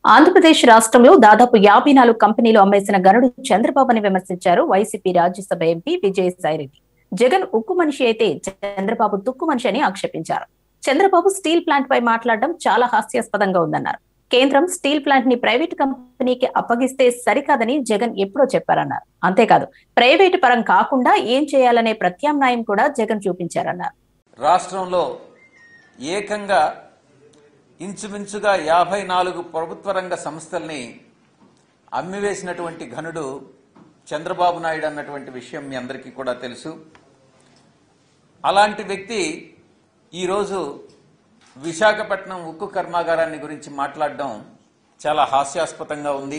ఆంధ్రప్రదేశ్ రాష్ట్రంలో దాదాపు యాభై నాలుగు కంపెనీలు అమ్మేసిన గనుడు చంద్రబాబుని విమర్శించారు వైసీపీ రాజ్యసభ ఎంపీ విజయసాయిరెడ్డి జగన్ ఉక్కు మనిషి అయితే చంద్రబాబు తుక్కు మనిషి అని ఆక్షేపించారు చంద్రబాబు స్టీల్ ప్లాంట్ పై మాట్లాడడం చాలా హాస్యాస్పదంగా ఉందన్నారు కేంద్రం స్టీల్ ప్లాంట్ ని ప్రైవేట్ కంపెనీకి అప్పగిస్తే సరికాదని జగన్ ఎప్పుడో చెప్పారన్నారు అంతేకాదు ప్రైవేటు పరం కాకుండా ఏం చేయాలనే ప్రత్యామ్నాయం కూడా జగన్ చూపించారన్నారు రాష్ట్రంలో ఏకంగా ఇంచుమించుగా యాభై నాలుగు ప్రభుత్వ రంగ సంస్థల్ని అమ్మివేసినటువంటి ఘనుడు చంద్రబాబు నాయుడు అన్నటువంటి విషయం మీ అందరికీ కూడా తెలుసు అలాంటి వ్యక్తి ఈరోజు విశాఖపట్నం ఉక్కు కర్మాగారాన్ని గురించి మాట్లాడడం చాలా హాస్యాస్పదంగా ఉంది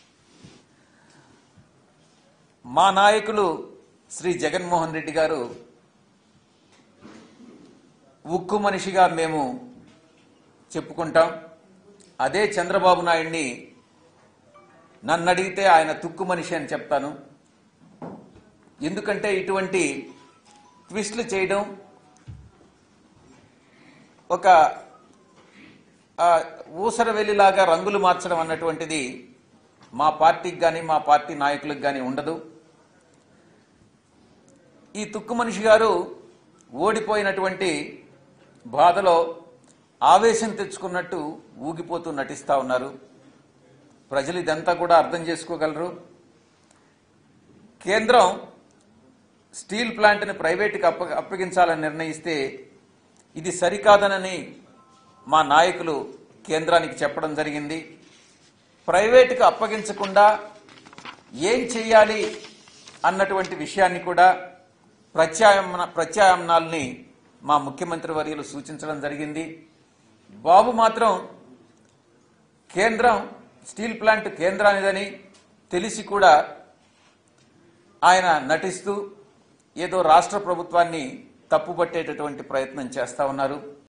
మా నాయకులు శ్రీ జగన్మోహన్ రెడ్డి గారు ఉక్కు మనిషిగా మేము చెప్పుకుంటాం అదే చంద్రబాబు నాయుడిని నన్ను అడిగితే ఆయన తుక్కు మనిషి అని చెప్తాను ఎందుకంటే ఇటువంటి ట్విస్ట్లు చేయడం ఒక ఆ, ఊసర వెల్లిలాగా రంగులు మార్చడం అన్నటువంటిది మా పార్టీకి కానీ మా పార్టీ నాయకులకు కానీ ఉండదు ఈ తుక్కు మనిషి గారు ఓడిపోయినటువంటి బాధలో ఆవేశం తెచ్చుకున్నట్టు ఊగిపోతూ నటిస్తా ఉన్నారు ప్రజలు ఇదంతా కూడా అర్థం చేసుకోగలరు కేంద్రం స్టీల్ ప్లాంట్ని ప్రైవేటుకి అప్ప అప్పగించాలని నిర్ణయిస్తే ఇది సరికాదనని మా నాయకులు కేంద్రానికి చెప్పడం జరిగింది ప్రైవేటుకు అప్పగించకుండా ఏం చెయ్యాలి అన్నటువంటి విషయాన్ని కూడా ప్రత్యామ్న ప్రత్యామ్నాల్ని మా ముఖ్యమంత్రి వర్యులు సూచించడం జరిగింది బాబు మాత్రం కేంద్రం స్టీల్ ప్లాంట్ కేంద్రానిదని తెలిసి కూడా ఆయన నటిస్తూ ఏదో రాష్ట్ర ప్రభుత్వాన్ని తప్పుపట్టేటటువంటి ప్రయత్నం చేస్తా ఉన్నారు